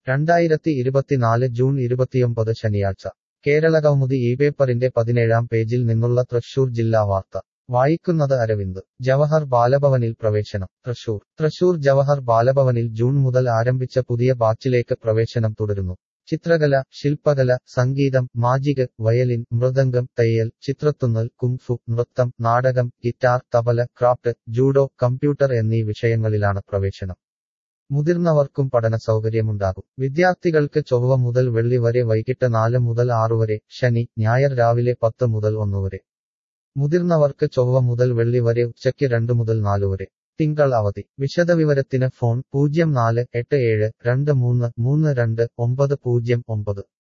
രണ്ടായിരത്തി ഇരുപത്തിനാല് ജൂൺ ഇരുപത്തിയൊമ്പത് ശനിയാഴ്ച കേരളകൗമുദി ഈ പേപ്പറിന്റെ പതിനേഴാം പേജിൽ നിന്നുള്ള തൃശൂർ ജില്ലാ വാർത്ത വായിക്കുന്നത് അരവിന്ദ് ജവഹർ ബാലഭവനിൽ പ്രവേശനം തൃശൂർ തൃശൂർ ജവഹർ ബാലഭവനിൽ ജൂൺ മുതൽ ആരംഭിച്ച പുതിയ ബാച്ചിലേക്ക് പ്രവേശനം തുടരുന്നു ചിത്രകല ശില്പകല സംഗീതം മാജിക് വയലിൻ മൃദംഗം തയ്യൽ ചിത്രത്തുന്നൽ കുംഫു നൃത്തം നാടകം guitar tabla craft judo computer എന്നീ വിഷയങ്ങളിലാണ് പ്രവേശനം മുതിർന്നവർക്കും പഠന സൗകര്യമുണ്ടാകും വിദ്യാർത്ഥികൾക്ക് ചൊവ്വ മുതൽ വെള്ളി വരെ വൈകിട്ട് നാല് മുതൽ ആറുവരെ ശനി ഞായർ രാവിലെ പത്ത് മുതൽ ഒന്നുവരെ മുതിർന്നവർക്ക് ചൊവ്വ മുതൽ വെള്ളി വരെ ഉച്ചയ്ക്ക് രണ്ട് മുതൽ നാലുവരെ തിങ്കൾ അവധി വിശദവിവരത്തിന് ഫോൺ പൂജ്യം നാല് എട്ട് ഏഴ് രണ്ട് മൂന്ന് മൂന്ന് രണ്ട് ഒമ്പത് പൂജ്യം ഒമ്പത്